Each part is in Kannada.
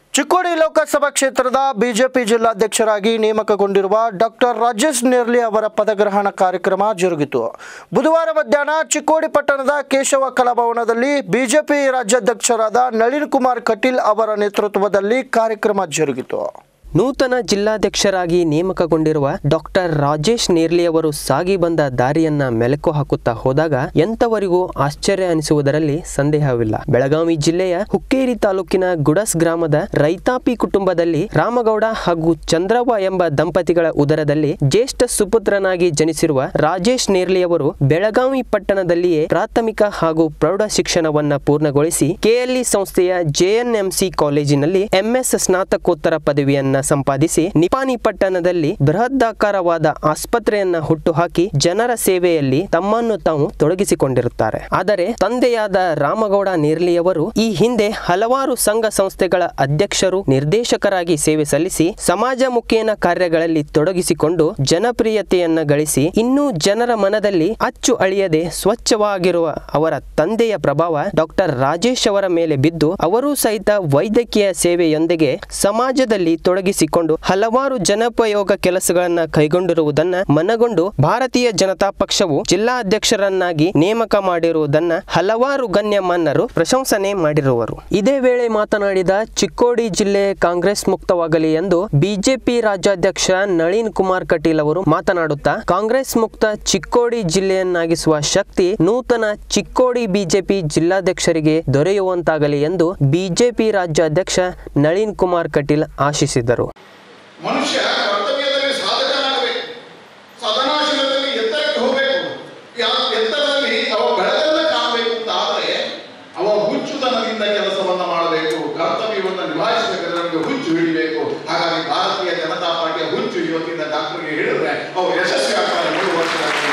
ಚಿಕ್ಕೋಡಿ ಲೋಕಸಭಾ ಕ್ಷೇತ್ರದ ಬಿಜೆಪಿ ಜಿಲ್ಲಾಧ್ಯಕ್ಷರಾಗಿ ನೇಮಕಗೊಂಡಿರುವ ಡಾಕ್ಟರ್ ರಾಜೇಶ್ ನೇರ್ಲಿ ಅವರ ಪದಗ್ರಹಣ ಕಾರ್ಯಕ್ರಮ ಜರುಗಿತು ಬುಧವಾರ ಮಧ್ಯಾಹ್ನ ಚಿಕ್ಕೋಡಿ ಪಟ್ಟಣದ ಕೇಶವ ಕಲಾಭವನದಲ್ಲಿ ಬಿಜೆಪಿ ರಾಜ್ಯಾಧ್ಯಕ್ಷರಾದ ನಳಿನ್ ಕುಮಾರ್ ಕಟೀಲ್ ಅವರ ನೇತೃತ್ವದಲ್ಲಿ ಕಾರ್ಯಕ್ರಮ ಜರುಗಿತು ನೂತನ ಜಿಲ್ಲಾಧ್ಯಕ್ಷರಾಗಿ ನೇಮಕಗೊಂಡಿರುವ ಡಾಕ್ಟರ್ ರಾಜೇಶ್ ನೇರ್ಲಿ ಅವರು ಸಾಗಿ ಬಂದ ದಾರಿಯನ್ನ ಮೆಲುಕು ಹಾಕುತ್ತಾ ಹೋದಾಗ ಎಂತವರಿಗೂ ಆಶ್ಚರ್ಯ ಅನಿಸುವುದರಲ್ಲಿ ಸಂದೇಹವಿಲ್ಲ ಬೆಳಗಾವಿ ಜಿಲ್ಲೆಯ ಹುಕ್ಕೇರಿ ತಾಲೂಕಿನ ಗುಡಸ್ ಗ್ರಾಮದ ರೈತಾಪಿ ಕುಟುಂಬದಲ್ಲಿ ರಾಮಗೌಡ ಹಾಗೂ ಚಂದ್ರವ್ವ ಎಂಬ ದಂಪತಿಗಳ ಉದರದಲ್ಲಿ ಜ್ಯೇಷ್ಠ ಸುಪುತ್ರನಾಗಿ ಜನಿಸಿರುವ ರಾಜೇಶ್ ನೇರ್ಲಿ ಅವರು ಬೆಳಗಾವಿ ಪಟ್ಟಣದಲ್ಲಿಯೇ ಪ್ರಾಥಮಿಕ ಹಾಗೂ ಪ್ರೌಢ ಶಿಕ್ಷಣವನ್ನ ಪೂರ್ಣಗೊಳಿಸಿ ಕೆಎಲ್ಇ ಸಂಸ್ಥೆಯ ಜೆಎನ್ಎಂಸಿ ಕಾಲೇಜಿನಲ್ಲಿ ಎಂಎಸ್ ಸ್ನಾತಕೋತ್ತರ ಪದವಿಯನ್ನ ಸಂಪಾದಿಸಿ ನಿಪಾನಿ ಪಟ್ಟಣದಲ್ಲಿ ಬೃಹದಾಕಾರವಾದ ಆಸ್ಪತ್ರೆಯನ್ನ ಹುಟ್ಟುಹಾಕಿ ಜನರ ಸೇವೆಯಲ್ಲಿ ತಮ್ಮನ್ನು ತಾವು ತೊಡಗಿಸಿಕೊಂಡಿರುತ್ತಾರೆ ಆದರೆ ತಂದೆಯಾದ ರಾಮಗೌಡ ನೇರ್ಲಿಯವರು ಈ ಹಿಂದೆ ಹಲವಾರು ಸಂಘ ಸಂಸ್ಥೆಗಳ ಅಧ್ಯಕ್ಷರು ನಿರ್ದೇಶಕರಾಗಿ ಸೇವೆ ಸಲ್ಲಿಸಿ ಸಮಾಜಮುಖೇನ ಕಾರ್ಯಗಳಲ್ಲಿ ತೊಡಗಿಸಿಕೊಂಡು ಜನಪ್ರಿಯತೆಯನ್ನ ಗಳಿಸಿ ಇನ್ನೂ ಜನರ ಮನದಲ್ಲಿ ಅಚ್ಚು ಅಳಿಯದೆ ಸ್ವಚ್ಛವಾಗಿರುವ ಅವರ ತಂದೆಯ ಪ್ರಭಾವ ಡಾಕ್ಟರ್ ರಾಜೇಶ್ ಅವರ ಮೇಲೆ ಬಿದ್ದು ಅವರೂ ಸಹಿತ ವೈದ್ಯಕೀಯ ಸೇವೆಯೊಂದಿಗೆ ಸಮಾಜದಲ್ಲಿ ತೊಡಗಿಸಿಕೊಂಡು ಹಲವಾರು ಜನೋಪಯೋಗ ಕೆಲಸಗಳನ್ನ ಕೈಗೊಂಡಿರುವುದನ್ನ ಮನಗೊಂಡು ಭಾರತೀಯ ಜನತಾ ಪಕ್ಷವು ಜಿಲ್ಲಾಧ್ಯಕ್ಷರನ್ನಾಗಿ ನೇಮಕ ಮಾಡಿರುವುದನ್ನ ಹಲವಾರು ಗಣ್ಯಮಾನ್ಯರು ಪ್ರಶಂಸನೆ ಮಾಡಿರುವರು ಇದೇ ವೇಳೆ ಮಾತನಾಡಿದ ಚಿಕ್ಕೋಡಿ ಜಿಲ್ಲೆ ಕಾಂಗ್ರೆಸ್ ಮುಕ್ತವಾಗಲಿ ಎಂದು ಬಿಜೆಪಿ ರಾಜ್ಯಾಧ್ಯಕ್ಷ ನಳಿನ್ ಕುಮಾರ್ ಕಟೀಲ್ ಅವರು ಮಾತನಾಡುತ್ತಾ ಕಾಂಗ್ರೆಸ್ ಮುಕ್ತ ಚಿಕ್ಕೋಡಿ ಜಿಲ್ಲೆಯನ್ನಾಗಿಸುವ ಶಕ್ತಿ ನೂತನ ಚಿಕ್ಕೋಡಿ ಬಿಜೆಪಿ ಜಿಲ್ಲಾಧ್ಯಕ್ಷರಿಗೆ ದೊರೆಯುವಂತಾಗಲಿ ಎಂದು ಬಿಜೆಪಿ ರಾಜ್ಯಾಧ್ಯಕ್ಷ ನಳಿನ್ ಕುಮಾರ್ ಕಟೀಲ್ ಆಶಿಸಿದರು ಮನುಷ್ಯ ಕರ್ತವ್ಯದಲ್ಲಿ ಸಾಧಕನಾಗಬೇಕು ಸದನಾಶೀಲದಲ್ಲಿ ಎತ್ತರಕ್ಕೆ ಹೋಗಬೇಕು ಯಾ- ಎತ್ತರದಲ್ಲಿ ಅವ ಬೆಳಗನ್ನ ಕಾಣಬೇಕು ಅಂತ ಆದರೆ ಅವ ಹುಚ್ಚುತನದಿಂದ ಕೆಲಸವನ್ನ ಮಾಡಬೇಕು ಕರ್ತವ್ಯವನ್ನು ನಿಭಾಯಿಸಬೇಕಾದ್ರೆ ನಮಗೆ ಹುಚ್ಚು ಹಿಡಿಬೇಕು ಹಾಗಾಗಿ ಭಾರತೀಯ ಜನತಾ ಪಾರ್ಟಿಯ ಹುಚ್ಚು ಇವತ್ತಿನ ಡಾಕ್ಟರ್ಗೆ ಹೇಳಿದ್ರೆ ಅವರು ಯಶಸ್ವಿ ಆಗ್ತಾರೆ ಮೂರು ವರ್ಷ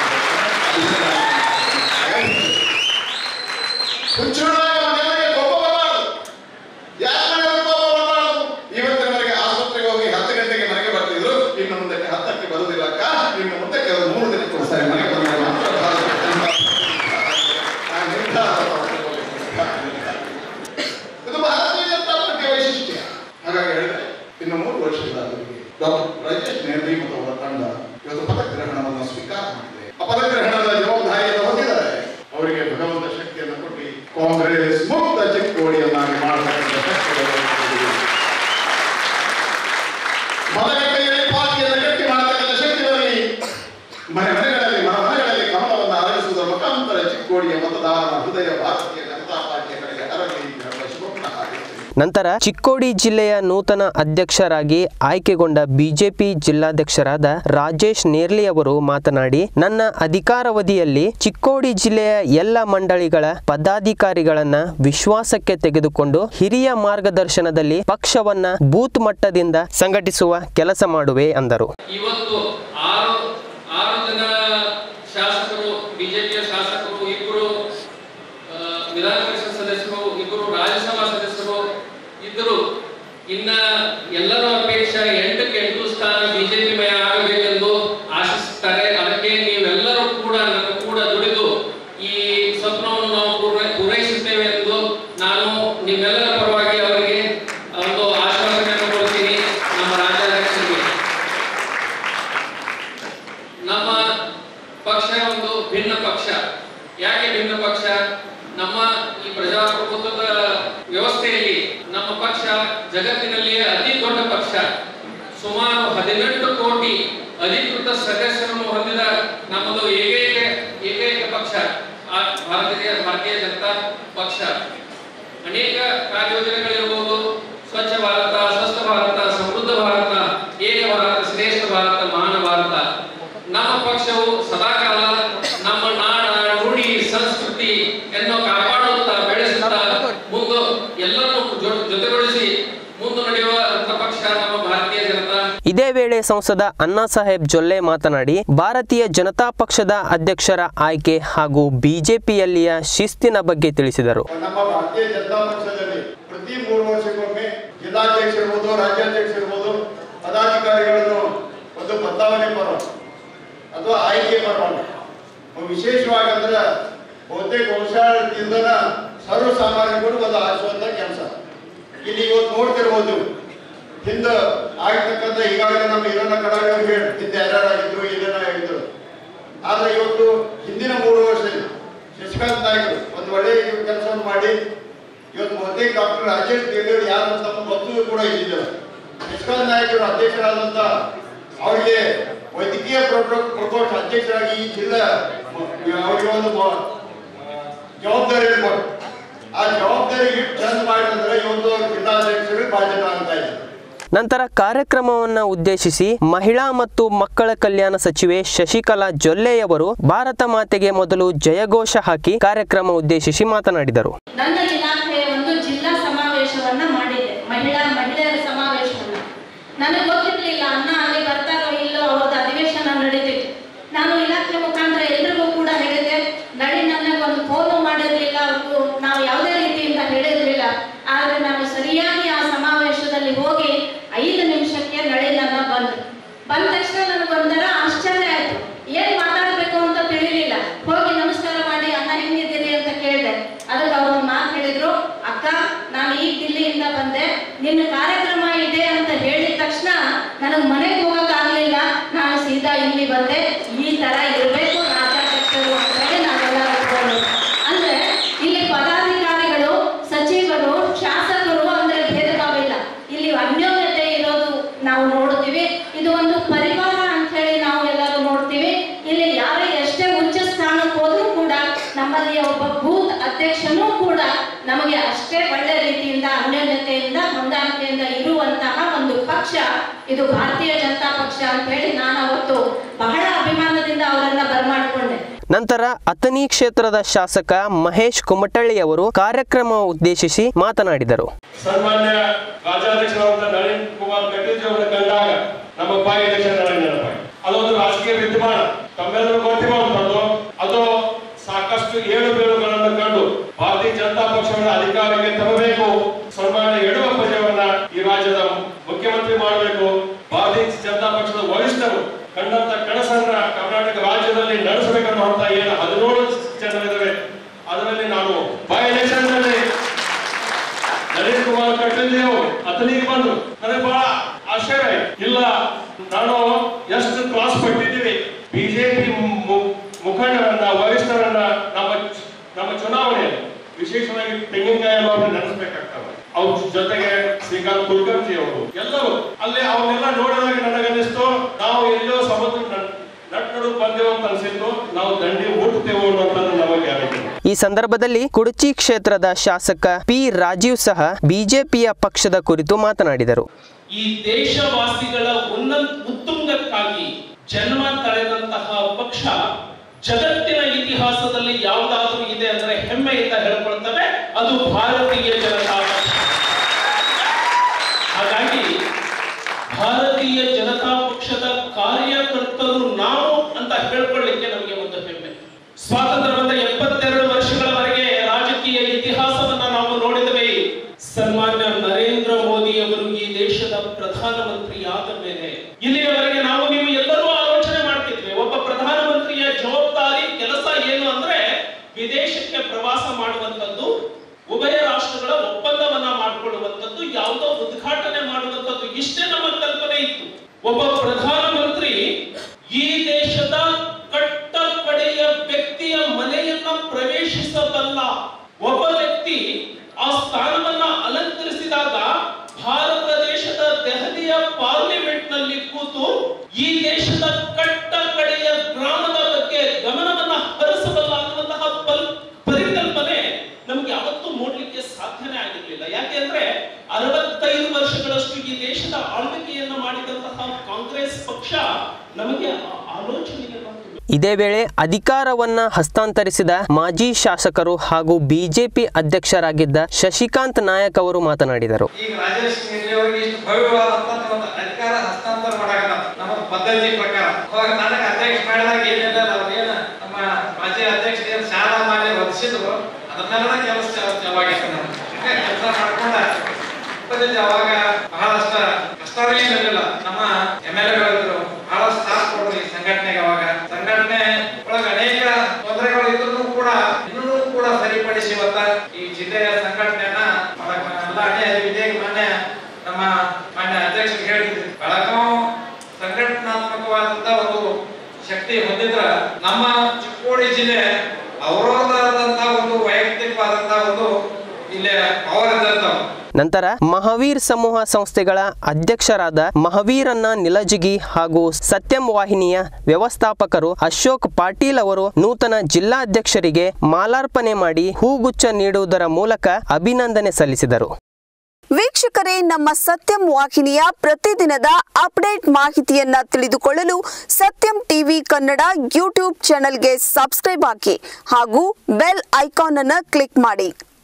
ಹುಚ್ಚುಗಳಾಗ ಮನೆಯೊಳಗೆ ಕೋಪ ಬರಬಾರದು ಯಾಕೆ ಮನೆಯೊಳಗೆ ಕೋಪ ಬರಬಾರದು ಇವತ್ತಿನವರೆಗೆ ಆಸ್ಪತ್ರೆಗೆ ಹೋಗಿ ಹತ್ತು ಗಂಟೆಗೆ ಮನೆಗೆ ಬರ್ತಿದ್ರು ಇನ್ನು ಮುಂದೆ ಹತ್ತಕ್ಕೆ ಬರುದಿಲ್ಲ ಅಕ್ಕ ಇನ್ನು ಮುಂದೆ ಕೆಲವು ಮೂರು ದಿನ ಕೊಡ್ತಾರೆ ಮನೆಗೆ ಬಂದಾಗ ಮಾತ್ರ ಭಾರತ ಜನತಾ ಆ ನಿರ್ಧಾರ ಇದು ಭಾರತೀಯ ಜನತಾ ಪಾರ್ಟಿಯ ವೈಶಿಷ್ಟ್ಯ ಹಾಗಾಗಿ ಹೇಳಿದ್ರೆ ಇನ್ನು ಮೂರು ವರ್ಷದ ಅವರಿಗೆ ಡಾಕ್ಟರ್ ರಾಜೇಶ್ ನೆಹರು ಮತ್ತು ಅವರ ತಂಡ ಇವತ್ತು ಪದಗ್ರಹಣವನ್ನು ಸ್ವೀಕಾರ ಮಾಡಿದೆ ಆ ಪದಗ್ರಹಣದ ಜವಾಬ್ದಾರಿಯನ್ನು ಹೊಂದಿದ್ದಾರೆ ಅವರಿಗೆ ಭಗವಂತ ಶಕ್ತಿಯನ್ನು ಕೊಟ್ಟು ಕಾಂಗ್ರೆಸ್ ಮುಕ್ತ ಚಿಕ್ಕೋಡಿಯನ್ನಾಗಿ ಮಾಡತಕ್ಕಂಥ ಶಕ್ತಿಯನ್ನು ಕೊಟ್ಟಿದೆ. ಮತಗಟ್ಟೆಯಲ್ಲಿ ಪಾರ್ಟಿಯನ್ನು ಗಟ್ಟಿ ಮಾಡತಕ್ಕಂಥ ಶಕ್ತಿ ಬರಲಿ ಮನೆ ಮನೆಗಳಲ್ಲಿ ಮನ ಮನೆಗಳಲ್ಲಿ ಕಮಲವನ್ನು ಅರಳಿಸುವುದರ ಮುಖಾಂತರ ಚಿಕ್ಕೋಡಿಯ ಮತದಾರರ ಹೃದಯ ಭಾರತೀಯ ಜನತಾ ಪಾರ್ಟಿಯ ಕಡೆಗೆ ಅರಳಿ ಎಂಬ ಶುಭವನ್ನು ಹಾಕಿದ್ದೇನೆ ನಂತರ ಚಿಕ್ಕೋಡಿ ಜಿಲ್ಲೆಯ ನೂತನ ಅಧ್ಯಕ್ಷರಾಗಿ ಆಯ್ಕೆಗೊಂಡ ಬಿಜೆಪಿ ಜಿಲ್ಲಾಧ್ಯಕ್ಷರಾದ ರಾಜೇಶ್ ನೇರ್ಲಿ ಅವರು ಮಾತನಾಡಿ ನನ್ನ ಅಧಿಕಾರಾವಧಿಯಲ್ಲಿ ಚಿಕ್ಕೋಡಿ ಜಿಲ್ಲೆಯ ಎಲ್ಲ ಮಂಡಳಿಗಳ ಪದಾಧಿಕಾರಿಗಳನ್ನ ವಿಶ್ವಾಸಕ್ಕೆ ತೆಗೆದುಕೊಂಡು ಹಿರಿಯ ಮಾರ್ಗದರ್ಶನದಲ್ಲಿ ಪಕ್ಷವನ್ನ ಬೂತ್ ಮಟ್ಟದಿಂದ ಸಂಘಟಿಸುವ ಕೆಲಸ ಮಾಡುವೆ ಅಂದರು ಇವತ್ತು ಆರು ಆರು ಜನ ಶಾಸಕರು ಬಿಜೆಪಿಯ ಶಾಸಕರು ಇಬ್ಬರು ಆ, ವಿಧಾನ ಪರಿಷತ್ ಸದಸ್ಯರು ಇಬ್ಬರು ರಾಜ್ಯಸಭಾ ಸದಸ್ಯರು ಇದ್ದರು ಇನ್ನ ಎಲ್ಲರ ಅಪೇಕ್ಷೆ ಎಂಟಕ್ಕೆ ಎಂಟು ಸ್ಥಾನ ಬಿಜೆಪಿ ಮಯ ಆಗಬೇಕೆಂದು ಆಶಿಸುತ್ತಾರೆ ಅದಕ್ಕೆ ನೀವೆಲ್ಲರೂ ಕೂಡ ನನ್ನ ಕೂಡ ದುಡಿದು ಈ ಸ್ವಪ್ನವನ್ನು ನಾವು ಪೂರೈ- ಪೂರೈಸುತ್ತೇವೆ ಎಂದು ನಾನು ನಿಮ್ಮೆಲ್ಲರ ಪರವಾಗಿ ಅವರಿಗೆ ಒಂದು ಆಶ್ವಾಸನೆಯನ್ನು ಕೊಡ್ತೀನಿ ನಮ್ಮ ರಾಜ್ಯಾಧ್ಯಕ್ಷರಿಗೆ ನಮ್ಮ ಪಕ್ಷ ಒಂದು ಭಿನ್ನ ಪಕ್ಷ ಯಾಕೆ ಭಿನ್ನ ಪಕ್ಷ ನಮ್ಮ ಈ ಪ್ರಜಾಪ್ರಭುತ್ವದ ವ್ಯವಸ್ಥೆಯಲ್ಲಿ ನಮ್ಮ ಪಕ್ಷ ಜಗತ್ತಿನಲ್ಲಿಯೇ ಅತಿ ದೊಡ್ಡ ಪಕ್ಷ ಸುಮಾರು ಹದಿನೆಂಟು ಕೋಟಿ ಅಧಿಕೃತ ಸದಸ್ಯರನ್ನು ಹೊಂದಿದ ನಮ್ಮದು ಏಕೈಕ ಏಕೈಕ ಪಕ್ಷ ಆ ಭಾರತೀಯ ಭಾರತೀಯ ಜನತಾ ಪಕ್ಷ ಅನೇಕ ಕಾರ್ಯೋಜನೆಗಳಿರಬಹುದು ಸ್ವಚ್ಛ ಭಾರತ ಸ್ವಸ್ಥ ಭಾರತ ಸಮೃದ್ಧ ಭಾರತ ಏಕ ಭಾರತ ಶ್ರೇಷ್ಠ ಭಾರತ ಮಹಾನ್ ಭಾರತ ನಮ್ಮ ಪಕ್ಷವು ಸದಾಕಾಲ ನಮ್ಮ ನಾಡ ನುಡಿ ಸಂಸ್ಕೃತಿ ಎನ್ನು ಕಾಪಾಡುತ್ತಾ ಬೆಳೆಸುತ್ತಾ ಮುಂದೆ ಎಲ್ಲರನ್ನು ಜೊ- ಜೊತೆಗೂಡಿಸಿ ಮುಂದೆ ನಡೆಯುವಂತ ಪಕ್ಷ ನಮ್ಮ ಭಾರತೀಯ ಜನತಾ ಇದೇ ವೇಳೆ ಸಂಸದ ಅಣ್ಣಾ ಸಾಹೇಬ್ ಜೊಲ್ಲೆ ಮಾತನಾಡಿ ಭಾರತೀಯ ಜನತಾ ಪಕ್ಷದ ಅಧ್ಯಕ್ಷರ ಆಯ್ಕೆ ಹಾಗೂ ಬಿಜೆಪಿಯಲ್ಲಿಯ ಶಿಸ್ತಿನ ಬಗ್ಗೆ ತಿಳಿಸಿದರು ನಮ್ಮ ಭಾರತೀಯ ಜನತಾ ಪಕ್ಷದಲ್ಲಿ ಪ್ರತಿ ಮೂರು ವರ್ಷಕ್ಕೊಮ್ಮೆ ಜಿಲ್ಲಾಧ್ಯಕ್ಷ ಇರ್ಬೋದು ರಾಜ್ಯಾಧ್ಯಕ್ಷ ಇರ್ಬೋದು ಪದಾಧಿಕಾರಿಗಳನ್ನು ಒಂದು ಬದಲಾವಣೆ ಬರೋಣ ಅಥವಾ ಆಯ್ಕೆ ಬರೋಣ ವಿಶೇಷವಾಗಿ ಅಂದ್ರೆ ಬಹುತೇಕ ವಂಶಾಳದಿಂದ ಸರ್ವಸಾಮಾನ್ಯಗಳು ಒಂದು ಆರಿಸುವಂತ ಕೆಲಸ ಇಲ್ಲಿ ಇವತ್ತು ನೋಡ್ತಿರ್ಬೋದು ಹಿಂದೆ ಆಗಿರ್ತಕ್ಕಂಥ ಈಗಾಗಲೇ ನಮ್ಮ ಹಿರಣ್ಣ ಕಡಾಳಿ ಅವ್ರು ಹೇಳಿ ಹಿಂದೆ ಯಾರ್ಯಾರಾಗಿದ್ರು ಏನೇನೋ ಹೇಳಿದ್ರು ಆದ್ರೆ ಇವತ್ತು ಹಿಂದಿನ ಮೂರು ವರ್ಷದಲ್ಲಿ ಶಶಿಕಾಂತ್ ನಾಯ್ಕರು ಒಂದು ಒಳ್ಳೆಯ ಕೆಲಸವನ್ನು ಮಾಡಿ ಇವತ್ತು ಬಹುತೇಕ ಡಾಕ್ಟರ್ ರಾಜೇಶ್ ದೇವೇಗೌಡ ಯಾರು ಅಂತ ತಮಗೆ ಗೊತ್ತೂ ಕೂಡ ಇದ್ದಿದ್ದಿಲ್ಲ ಶಶಿಕಾಂತ್ ನಾಯ್ಕರು ಅಧ್ಯಕ್ಷರಾದಂತ ಅವರಿಗೆ ವೈದ್ಯಕೀಯ ಪ್ರೊ- ಪ್ರಕೋಷ್ಠ ಅಧ್ಯಕ್ಷರಾಗಿ ಈ ಜಿಲ್ಲಾ ಅವರಿಗೆ ಒಂದು ಮ- ಜವಾಬ್ದಾರಿ ಕೊಟ್ಟು ಆ ಜವಾಬ್ದಾರಿ ಇಟ್ಟು ಚಂದ ಮಾಡಿದ್ರೆ ಇವತ್ತು ಅವ್ರು ಜಿಲ್ಲಾಧ್ಯಕ್ಷರು ಬಾಧ್ಯತ ಅಂತ ಇದೆ ನಂತರ ಕಾರ್ಯಕ್ರಮವನ್ನ ಉದ್ದೇಶಿಸಿ ಮಹಿಳಾ ಮತ್ತು ಮಕ್ಕಳ ಕಲ್ಯಾಣ ಸಚಿವೆ ಶಶಿಕಲಾ ಜೊಲ್ಲೆಯವರು ಭಾರತ ಮಾತೆಗೆ ಮೊದಲು ಜಯಘೋಷ ಹಾಕಿ ಕಾರ್ಯಕ್ರಮ ಉದ್ದೇಶಿಸಿ ಮಾತನಾಡಿದರು ನನ್ನ ಇಲಾಖೆಯ ಒಂದು ಜಿಲ್ಲಾ ಸಮಾವೇಶವನ್ನ ಮಾಡಿದ್ದೆ ಮಹಿಳಾ ಮಹಿಳೆಯರ ಸಮಾವೇಶವನ್ನ ನನಗೆ ಗೊತ್ತಿರ್ಲಿಲ್ಲ ಅನ್ನ ಅಲ್ಲಿ ಬರ್ತಾರೋ ಇಲ್ಲೋ ಅವ್ರದ್ದು ಅಧಿವೇಶನ ನಡೀತಿತ್ತು ನಾನು ಇಲಾಖೆ ಮುಖಾಂತರ ಎಲ್ರಿಗೂ ಕೂಡ ಹೇಳಿದ್ದೆ ನಡಿ ನನಗೆ ಒಂದು ಫೋನು ಮಾಡಿರ್ಲಿಲ್ಲ ಅವ್ರಿಗೂ ನಾವು ಯಾವುದೇ ರೀತಿಯಿಂದ ಹೇಳಿರ್ಲಿಲ್ಲ ಆದ್ರೆ ನಾನು ಸರಿಯಾಗಿ ಆ ಸಮಾವೇಶದಲ್ಲಿ ಹೋಗಿ ಐದು ನಿಮಿಷಕ್ಕೆ ನಳಿ ನನ್ನ ಬಂದ್ರು ಬಂದ ತಕ್ಷಣ ನನಗೆ ಒಂಥರ ಆಶ್ಚರ್ಯ ಆಯ್ತು ಏನ್ ಮಾತಾಡ್ಬೇಕು ಅಂತ ತಿಳಿಲಿಲ್ಲ ಹೋಗಿ ನಮಸ್ಕಾರ ಮಾಡಿ ಅಣ್ಣ ಹೆಂಗಿದ್ದೀರಿ ಅಂತ ಕೇಳಿದೆ ಅದಕ್ಕೆ ಅವ್ರು ಒಂದು ಮಾತು ಹೇಳಿದ್ರು ಅಕ್ಕ ನಾನು ಈಗ ದಿಲ್ಲಿಯಿಂದ ಬಂದೆ ನಿನ್ನ ಕಾರ್ಯಕ್ರಮ ಇದೆ ಅಂತ ಹೇಳಿದ ತಕ್ಷಣ ನನಗೆ ಮನೆಗೆ ಹೋಗಕ್ಕಾಗ್ಲಿಲ್ಲ ನಾನು ಸೀದಾ ಇಲ್ಲಿ ಬಂದೆ ಈ ತರ ಇರಬೇಕು ರಾಜ್ಯಾಧ್ಯಕ್ಷರು ಅಂತ ಹೇಳಿ ನಾವೆಲ್ಲ ಒಪ್ಕೊಂಡು ಅಂದ್ರೆ ಇಲ್ಲಿ ಪದಾಧಿಕಾರಿಗಳು ಸಚಿವರು ಶಾಸಕರು ಅಂದ್ರೆ ಭೇದ ಭಾವ ಇಲ್ಲ ಇಲ್ಲಿ ಅನ್ಯೋನ್ಯತೆ ಇರೋದು ನಾವು ನೋಡ್ತೀವಿ ಇದು ಒಂದು ಪರಿವಾರ ಅಂತ ಹೇಳಿ ನಾವು ಎಲ್ಲರೂ ನೋಡ್ತೀವಿ ಇಲ್ಲಿ ಯಾರೇ ಎಷ್ಟೇ ಉಚ್ಚ ಸ್ಥಾನಕ್ಕೆ ಹೋದ್ರೂ ಕೂಡ ನಮ್ಮಲ್ಲಿ ಒಬ್ಬ ಬೂತ್ ಅಧ್ಯಕ್ಷನೂ ಕೂಡ ನಮಗೆ ಅಷ್ಟೇ ಒಳ್ಳೆ ರೀತಿಯಿಂದ ಅನ್ಯೋನ್ಯತೆಯಿಂದ ಹೊಂದಾಣಿಕೆಯಿಂದ ಇರುವಂತಹ ಒಂದು ಪಕ್ಷ ಇದು ಭಾರತೀಯ ಜನತಾ ಪಕ್ಷ ಅಂತ ಹೇಳಿ ನಾನು ಅವತ್ತು ಬಹಳ ಅಭಿಮಾನದಿಂದ ಅವರನ್ನ ಬರಮಾಡಿಕೊಂಡೆ ನಂತರ ಅಥಣಿ ಕ್ಷೇತ್ರದ ಶಾಸಕ ಮಹೇಶ್ ಕುಮಟಳ್ಳಿಯವರು ಕಾರ್ಯಕ್ರಮ ಉದ್ದೇಶಿಸಿ ಮಾತನಾಡಿದರು ಸನ್ಮಾನ್ಯ ರಾಜ್ಯಾಧ್ಯಕ್ಷರಾದಂತ ನಳಿನ್ ಕುಮಾರ್ ಕಟೀಲ್ ಅವರನ್ನು ಕಂಡಾಗ ನಮ್ಮ ಉಪಾಧ್ಯಕ್ಷ ನಳಿನ್ ನೆನಪಾಗಿ ಅದೊಂದು ರಾಜಕೀಯ ವಿದ್ಯಮಾನ ತಮ್ಮೆಲ್ಲರೂ ಗೊತ್ತಿರುವಂತದ್ದು ಅದು ಸಾಕಷ್ಟು ಏಳು ಬೀಳುಗಳನ್ನು ಕಂಡು ಭಾರತೀಯ ಜನತಾ ಪಕ್ಷವನ್ನು ಅಧಿಕಾರಕ್ಕೆ ತರಬೇಕು ಸನ್ಮಾನ್ಯ ಯಡಿಯೂರಪ್ಪಜಿಯವರನ್ನ ಈ ರಾಜ್ಯದ ಮುಖ್ಯಮಂತ್ರಿ ಮಾಡಬೇಕು ಭಾರತೀಯ ಜನತಾ ಪಕ್ಷದ ವರಿಷ್ಠರು ಕಂಡಂತ ಕನಸನ್ನ ಕರ್ನಾಟಕ ರಾಜ್ಯದಲ್ಲಿ ನಡೆಸಬೇಕನ್ನುವಂತ ಏನು ಹದಿನೇಳು ಜನರಿದ್ದಾರೆ ಅದರಲ್ಲಿ ನಾನು ಬೈ ಎಲೆಕ್ಷನ್ ನಲ್ಲಿ ನಳಿನ್ ಕುಮಾರ್ ಕಟೀಲ್ ಅವರು ಅತನಿಗೆ ಬಂದು ನನಗೆ ಬಹಳ ಆಶ್ಚರ್ಯ ಆಯ್ತು. ಇಲ್ಲ ನಾನು ಎಷ್ಟು ಕ್ಲಾಸ್ ಪಟ್ಟಿದ್ದೀವಿ ಬಿಜೆಪಿ ಮುಖಂಡರನ್ನ ವರಿಷ್ಠರನ್ನ ನಮ್ಮ ನಮ್ಮ ಚುನಾವಣೆಯಲ್ಲಿ ವಿಶೇಷವಾಗಿ ತೆಂಗಿನಕಾಯಿ ಅವ್ರನ್ನ ನೆನೆಸ್ಬೇಕಾಗ್ತದೆ ಅವ್ರ ಜೊತೆಗೆ ಶ್ರೀಕಾಂತ್ ಕುಲಕರ್ಜಿ ಅವರು ಎಲ್ಲರೂ ಅಲ್ಲಿ ಅವನ್ನೆಲ್ಲ ನೋಡಿದಾಗ ನನಗನ್ನಿಸ್ತು ನಾವು ಎಲ್ಲೋ ಸಮುದ್ರ ನಟ್- ನಟ್ನಡು ಬಂದೆವು ಅಂತ ಅನ್ಸಿತ್ತು ನಾವು ದಂಡಿ ಹುಟ್ಟುತ್ತೇವೆ ಅನ್ನೋಂಥದ್ದು ನಮಗೆ ಗ್ಯಾರಂಟಿ ಈ ಸಂದರ್ಭದಲ್ಲಿ ಕುಡಚಿ ಕ್ಷೇತ್ರದ ಶಾಸಕ ಪಿ ರಾಜೀವ್ ಸಹ ಬಿಜೆಪಿಯ ಪಕ್ಷದ ಕುರಿತು ಮಾತನಾಡಿದರು ಈ ದೇಶವಾಸಿಗಳ ಉನ್ನ ಉತ್ತುಂಗಕ್ಕಾಗಿ ಜನ್ಮ ತಳೆದಂತಹ ಪಕ್ಷ ಜಗತ್ತಿನ ಇತಿಹಾಸದಲ್ಲಿ ಯಾವುದಾದ್ರೂ ಇದೆ ಅಂದ್ರೆ ಹೆಮ್ಮೆಯಿಂದ ಹೇಳ್ಕೊಳ್ತವೆ ಅದು ಭಾರತೀಯ ಜನತಾ ಪಕ್ಷ ಹಾಗಾಗಿ ಭಾರತೀಯ ಜನತಾ ಪಕ್ಷದ ಕಾರ್ಯಕರ್ತರು ನಾವು ಅಂತ ಹೇಳ್ಕೊಳ್ಳಿಕ್ಕೆ ನಮಗೆ ಒಂದು ಹೆಮ್ಮೆ ಸ್ವಾತಂತ್ರ್ಯ ಬಂದ ಎಪ್ಪತ್ತೆರಡು ವರ್ಷಗಳವರೆಗೆ ರಾಜಕೀಯ ಇತಿಹಾಸವನ್ನ ನಾವು ನೋಡಿದವೆ ಸನ್ಮಾನ್ಯ ನರೇಂದ್ರ ಮೋದಿ ಅವರು ಈ ದೇಶದ ಪ್ರಧಾನಮಂತ್ರಿ ಆದ ಮೇಲೆ ಇಲ್ಲಿಯವರೆಗೆ ನಾವು ನೀವು ಎಲ್ಲರೂ ಆಲೋಚನೆ ಮಾಡ್ತಿದ್ವಿ ಒಬ್ಬ ಪ್ರಧಾನಮಂತ್ರಿಯ ಜವಾಬ್ದಾರಿ ಕೆಲಸ ಏನು ಅಂದ್ರೆ ವಿದೇಶಕ್ಕೆ ಪ್ರವಾಸ ಮಾಡುವಂತದ್ದು ಉಭಯ ರಾಷ್ಟ್ರಗಳ ಒಪ್ಪಂದವನ್ನ ಮಾಡಿಕೊಳ್ಳುವಂತದ್ದು ಯಾವುದೋ ಉದ್ಘಾಟನೆ ಮಾಡುವಂತದ್ದು ಇಷ್ಟೇ ನಮ್ಮ ಕಲ್ಪನೆ ಇತ್ತು ಒಬ್ಬ ಪ್ರಧಾನಮಂತ್ರಿ ಈ ದೇಶದ ಕಟ್ಟ ಕಡೆಯ ವ್ಯಕ್ತಿಯ ಮನೆಯನ್ನ ಪ್ರವೇಶಿಸಬಲ್ಲ ಒಬ್ಬ ವ್ಯಕ್ತಿ ಆ ಸ್ಥಾನವನ್ನ ಅಲಂಕರಿಸಿದಾಗ ಭಾರತ ದೇಶದ ದೆಹಲಿಯ ಪಾರ್ಲಿಮೆಂಟ್ ನಲ್ಲಿ ಕೂತು ಈ ದೇಶದ ಕಟ್ಟ ಕಡೆಯ ಗ್ರಾಮದ ಬಗ್ಗೆ ಗಮನವನ್ನ ಹರಿಸಬಲ್ಲ ಅನ್ನುವಂತಹ ಪಲ್- ಪರಿಕಲ್ಪನೆ ನಮ್ಗೆ ಯಾವತ್ತೂ ನೋಡ್ಲಿಕ್ಕೆ ಸಾಧ್ಯನೇ ಆಗಿರ್ಲಿಲ್ಲ ಯಾಕೆಂದ್ರೆ ಅರವತ್ತೈದು ವರ್ಷಗಳಷ್ಟು ಈ ದೇಶದ ಆಳ್ವಿಕೆಯನ್ನ ಮಾಡಿದಂತಹ ಕಾಂಗ್ರೆಸ್ ಪಕ್ಷ ನಮಗೆ ಆ ಆಲೋಚನೆಗೆ ಬಂತು ಇದೇ ವೇಳೆ ಅಧಿಕಾರವನ್ನ ಹಸ್ತಾಂತರಿಸಿದ ಮಾಜಿ ಶಾಸಕರು ಹಾಗೂ ಬಿಜೆಪಿ ಅಧ್ಯಕ್ಷರಾಗಿದ್ದ ಶಶಿಕಾಂತ್ ನಾಯಕ್ ಅವರು ಮಾತನಾಡಿದರು ಈಗ ರಾಜೇಶ್ ಗಿರಿ ಅವರಿಗೆ ಇಷ್ಟು ಭವ್ಯವಾದಂತ ಒಂದು ಅಧಿಕಾರ ಹಸ್ತಾಂತರ ಮಾಡಾಕ ನಮ್ಮ ಪದ್ಧತಿ ಪ್ರಕಾರ ಅವಾಗ ನನಗೆ ಅಧ್ಯಕ್ಷ ಮಾಡಿದಾಗ ಏನಿಲ್ಲ ಅವ್ರೇನ ನಮ್ಮ ಮಾಜಿ ಅಧ್ಯಕ್ಷ ಏನ್ ಶಾಲಾ ಮಾಲೆ ಒದಿಸಿದ್ರು ಅದನ್ನೆಲ್ಲ ಕೆಲಸ ಅವಾಗ ಕೆಲಸ ಮಾಡ್ಕೊಂಡ ಪದ್ಧತಿ ಅವಾಗ ಬಹಳಷ್ಟ ಕಷ್ಟ ಏನಿರಲಿಲ್ಲ ನಮ್ಮ ಎಮ್ ಎಲ್ ಎಗಳಿದ್ರು ಬಹಳಷ್ಟು ಸಾಥ್ ಕೊಡ್ರಿ ಸಂಘಟನೆಗೆ ಅವಾಗ ಸಂಘಟನೆ ಒಳಗೆ ಅನೇಕ ತೊಂದರೆಗಳು ಇದ್ರು ಕೂಡ ಇನ್ನೂ ಕೂಡ ಸರಿಪಡಿಸಿ ಇವತ್ತ ಈ ಜಿಲ್ಲೆಯ ಸಂಘಟನೆಯನ್ನ ಮಾಡಕ್ ಎಲ್ಲ ಅಣೆ ವಿಜಯ ಮಾಡುವಂತ ಒಂದು ಶಕ್ತಿ ಹೊಂದಿದ್ರ ನಮ್ಮ ಚಿಕ್ಕೋಡಿ ಜಿಲ್ಲೆ ಅವರದಾದಂತ ಒಂದು ವೈಯಕ್ತಿಕವಾದಂತ ಒಂದು ಇಲ್ಲಿ ಪವರ್ ಇದ್ದಂತವು ನಂತರ ಮಹಾವೀರ್ ಸಮೂಹ ಸಂಸ್ಥೆಗಳ ಅಧ್ಯಕ್ಷರಾದ ಮಹಾವೀರನ್ನ ನಿಲಜಿಗಿ ಹಾಗೂ ಸತ್ಯಂ ವಾಹಿನಿಯ ವ್ಯವಸ್ಥಾಪಕರು ಅಶೋಕ್ ಪಾಟೀಲ್ ಅವರು ನೂತನ ಜಿಲ್ಲಾಧ್ಯಕ್ಷರಿಗೆ ಮಾಲಾರ್ಪಣೆ ಮಾಡಿ ಹೂಗುಚ್ಛ ನೀಡುವುದರ ಮೂಲಕ ಅಭಿನಂದನೆ ಸಲ್ಲಿಸಿದರು ವೀಕ್ಷಕರೇ ನಮ್ಮ ಸತ್ಯಂ ವಾಹಿನಿಯ ಪ್ರತಿದಿನದ ಅಪ್ಡೇಟ್ ಮಾಹಿತಿಯನ್ನ ತಿಳಿದುಕೊಳ್ಳಲು ಸತ್ಯಂ ಟಿವಿ ಕನ್ನಡ ಯೂಟ್ಯೂಬ್ ಚಾನೆಲ್ಗೆ ಸಬ್ಸ್ಕ್ರೈಬ್ ಹಾಕಿ ಹಾಗೂ ಬೆಲ್ ಐಕಾನ್ ಅನ್ನು ಕ್ಲಿಕ್ ಮಾಡಿ